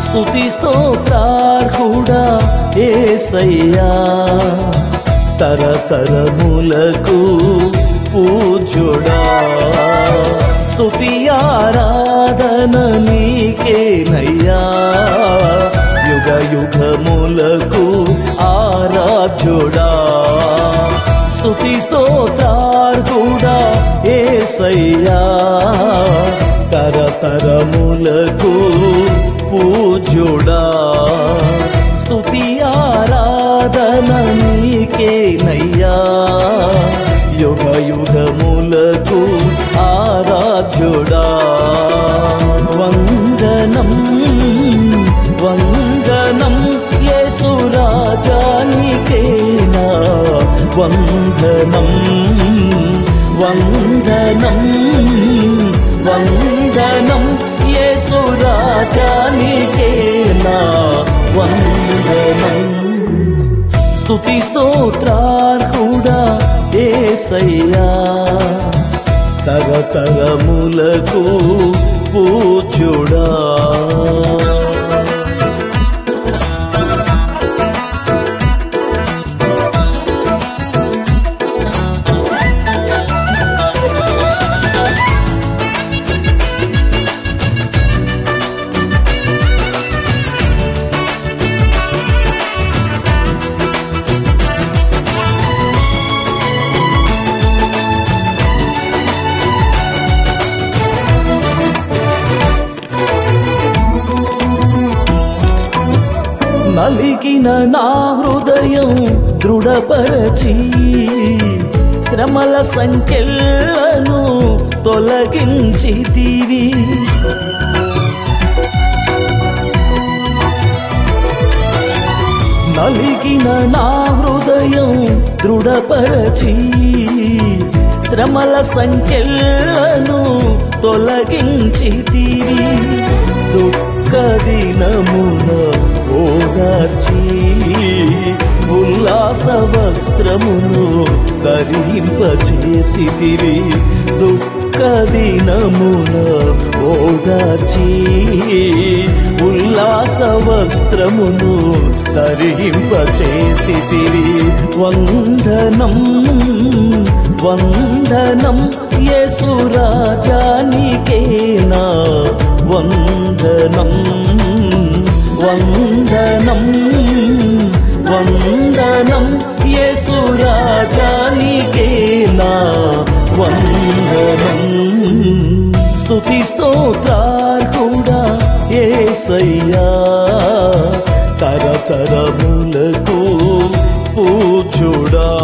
స్తుతి స్తోత్రార్హుడా ఏసయ్యా తరతరములకు పూజుడా స్తుతి ఆరాధన నీకేనయ్యా యుగ యుగములకు ఆరాధ్యుడా స్తుతి స్తోత్రార్హుడా ఏసయ్యా తరతరములకు పూజుడా స్తుతి ఆరాధన నీకేనయ్యా యుగ యుగములకు ఆరాధ్యుడా వందనం వందనం యేసురాజానికేనా వందనం వందనం వందనం యేసురాజానికేనా వందనం స్తుతి స్తోత్రార్హుడా ఏసయ్యా తరతరములకు పూజుడా నలిగిన నా హృదయం దృఢపరచి శ్రమల సంఖ్యలను తొలగించితివి నలిగిన నా హృదయం దృఢపరచి శ్రమల సంఖ్యలను తొలగించితివి దుఃఖ దినమున ఓదార్చి ఉల్లాస వస్త్రమును ధరింపచేసితివి దుఃఖ దినమున ఓదార్చి ఉల్లాస వస్త్రమును ధరింపచేసితివి వందనం వందనం యేసురాజానికేనా వందనం వందనం వందనం యేసురాజానికేనా వందనం స్తుతి స్తోత్రార్హుడా ఏసయ్యా తరతరములకు పూజుడా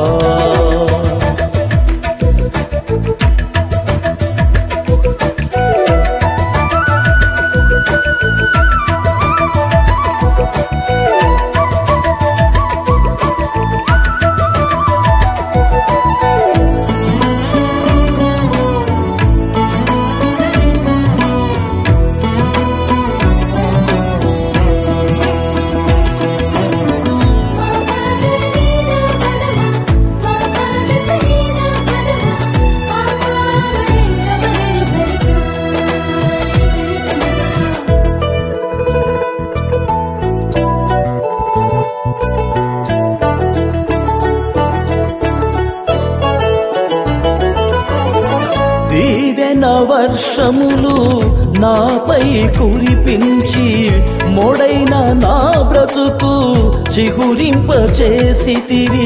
దీవెన వర్షములు నాపై కురిపించి మొడైన నా బ్రతుకు చిగురింప చేసితివి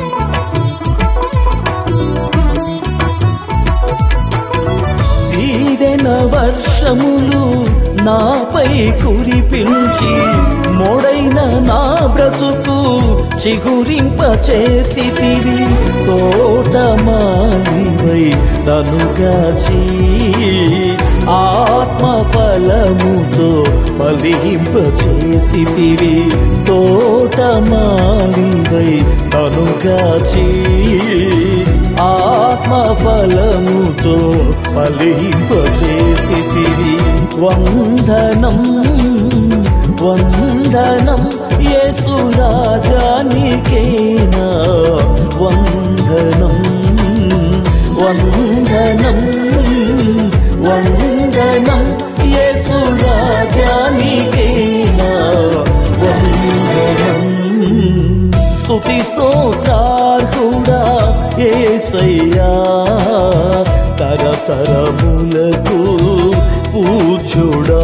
దీవెన వర్షములు నాపై కురిపించి మొడైన నా బ్రతుకు చిగురింప చేసితివి తోటమాలివై తనుగాచి ఆత్మ ఫలముతో ఫలింప చేసితివి తోటమాలివై తనుగాచి ఆత్మ ఫలముతో ఫలింప చేసితివి వందనం వందనం యేసురాజానికేనా వందనం వందనం వందనం యేసురాజానికేనా స్తుతి స్తోత్రార్హుడా ఏసయ్యా తరతరములకు పూజుడా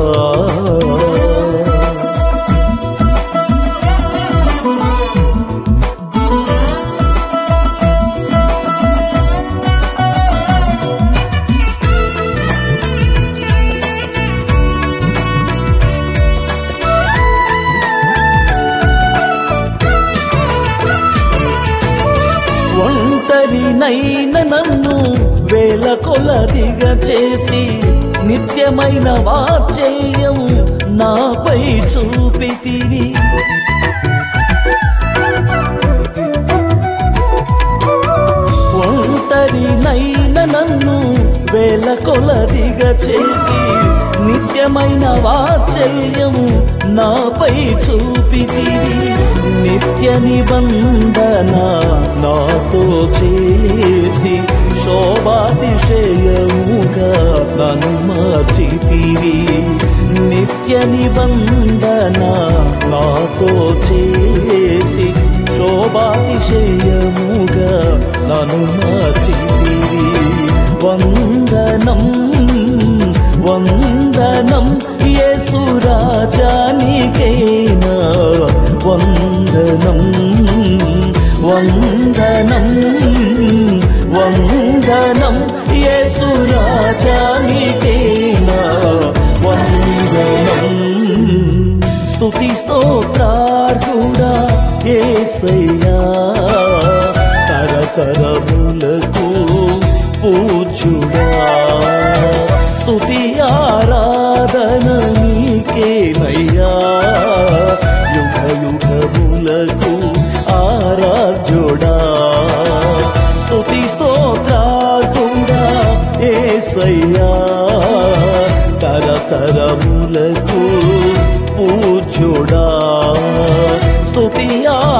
ఒంటరినైన నన్ను వేల కొలదిగా చేసి నిత్యమైన వాత్సల్యం నాపై చూపితివి ఒంటరినైన నన్ను వేల కొలదిగా చేసి నిత్యమైన వాత్సల్యం నాపై చూపితివి నిత్య నిబంధన నాతో చేసి శోభాతిశయముగా నన్ను మార్చితివి నిత్య నిబంధన నాతో చేసి శోభాతిశయముగా నన్ను మార్చితివి వందనం వందనం యేసురాజానికైనా వందనం వందనం వందనం యేసురాజానికైనా వందనం స్తుతి స్తోత్రార్హుడా ఏసయ్యా తరతరములకు పూజుడా స్తుతి ఆరాధన నీకేనయ్యా యుగ యుగములకు ఆరాధ్యుడా స్తుతి స్తోత్రార్హుడా ఏసయ్యా తరతరములకు పూజుడా స్తుతి